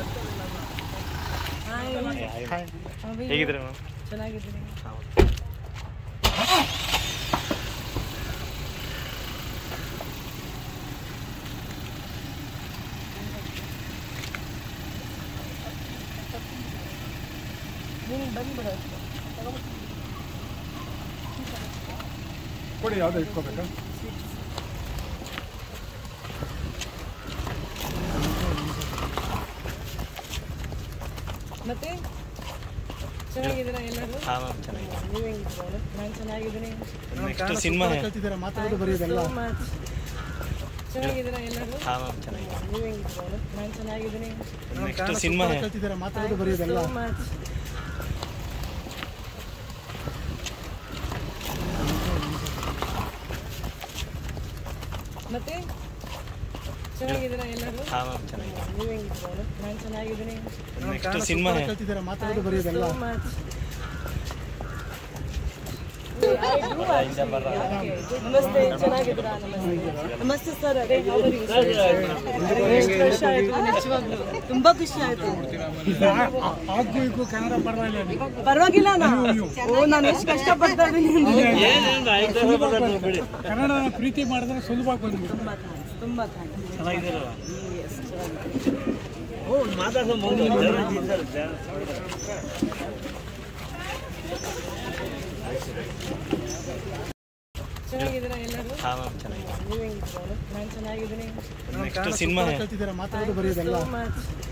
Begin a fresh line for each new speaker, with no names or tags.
ಹೇಗಿದ್ರೆ ma'am
ಚೆನ್ನಾಗಿದ್ದೀನಿ ನೀನು ಬಂದ್ಬಿಡು
ಕೊಡಿ ಯಾವುದೋ ಇಟ್ಕೋಬೇಕಾ
ಮತ್ತೆ ಚೆನ್ನಾಗಿದ್ದೀರಾ ಎಲ್ಲರೂ
ಹಾಂ ಮ್ಯಾಮ್ ಚೆನ್ನಾಗಿದೆ
ನೀವು ಹೆಂಗಿದ್ದೀರಾ ನಾನು ಚೆನ್ನಾಗಿದ್ದೀನಿ
ನೆಕ್ಸ್ಟ್ ಸಿನಿಮಾ
ಕಲ್ತಿದ್ದೀರಾ ಮಾತಾಡೋದು ಬರೆಯೋದೆಲ್ಲ
so much. ಚೆನ್ನಾಗಿದ್ದೀರಾ ಎಲ್ಲರೂ
ಹಾಂ ಮ್ಯಾಮ್ ಚೆನ್ನಾಗಿದೆ
ನೀವು ಹೆಂಗಿದ್ದೀರಾ ನಾನು ಚೆನ್ನಾಗಿದ್ದೀನಿ
ನೆಕ್ಸ್ಟ್ ಸಿನಿಮಾ
ಕಲ್ತಿದ್ದೀರಾ ಮಾತಾಡೋದು ಬರೆಯೋದೆಲ್ಲ
so much. ಮತ್ತೆ ಚೆನ್ನಾಗಿದ್ದೀರಾ ಎಲ್ಲರೂ
ಹಾಂ ಮ್ಯಾಮ್ ಚೆನ್ನಾಗಿದೆ
ನೀವು ಹೆಂಗಿದ್ದೀರಾ ನಾನು ಚೆನ್ನಾಗಿದ್ದೀನಿ
ನೆಕ್ಸ್ಟ್ ಸಿನಿಮಾ
ಕಲ್ತಿದ್ದೀರಾ ಮಾತಾಡೋದು ಬರೆಯೋದೆಲ್ಲ
so much. I do actually. Okay. ನಮಸ್ತೆ ಚೆನ್ನಾಗಿದ್ದೀರಾ ನಮಸ್ತೆ ನಮಸ್ತೆ ಸರ್ ಅದೇ how are you, sir? ಎಷ್ಟು ವರ್ಷ ಆಯ್ತು ನಿಜವಾಗ್ಲೂ ತುಂಬಾ ಖುಷಿ ಆಯ್ತು
ಆಗ್ಗೂ ಈಗೂ ಕನ್ನಡ ಪರವಾಗಿಲ್ಲ ನೀವು.
ಪರವಾಗಿಲ್ಲ ನಾ ಓ ನಾನು ಎಷ್ಟು ಕಷ್ಟಪಡ್ತಾ ಇದ್ದೀನಿ
ಕನ್ನಡ ಪ್ರೀತಿ ಮಾಡಿದ್ರೆ ಸುಲಭ ಬಂದ್ಬಿಟ್ಟು
ತುಂಬಾ ಥ್ಯಾಂಕ್ಸ್ ತುಂಬಾ ಥ್ಯಾಂಕ್ಸ್
ಚೆನ್ನಾಗಿದ್ದೀರಲ್ಲ
ಚೆನ್ನಾಗಿದ್ದೀರಾ ಎಲ್ಲರೂ
ಹಾಂ ಮ್ಯಾಮ್ ಚೆನ್ನಾಗಿದೆ
ನೀವು ಹೆಂಗಿದ್ದೀರಾ ನಾನು ಚೆನ್ನಾಗಿದ್ದೀನಿ
ನೆಕ್ಸ್ಟ್ ಸಿನಿಮಾ
ಕಲ್ತಿದ್ದೀರಾ ಮಾತಾಡೋದು ಬರೆಯೋದೆಲ್ಲ
so much.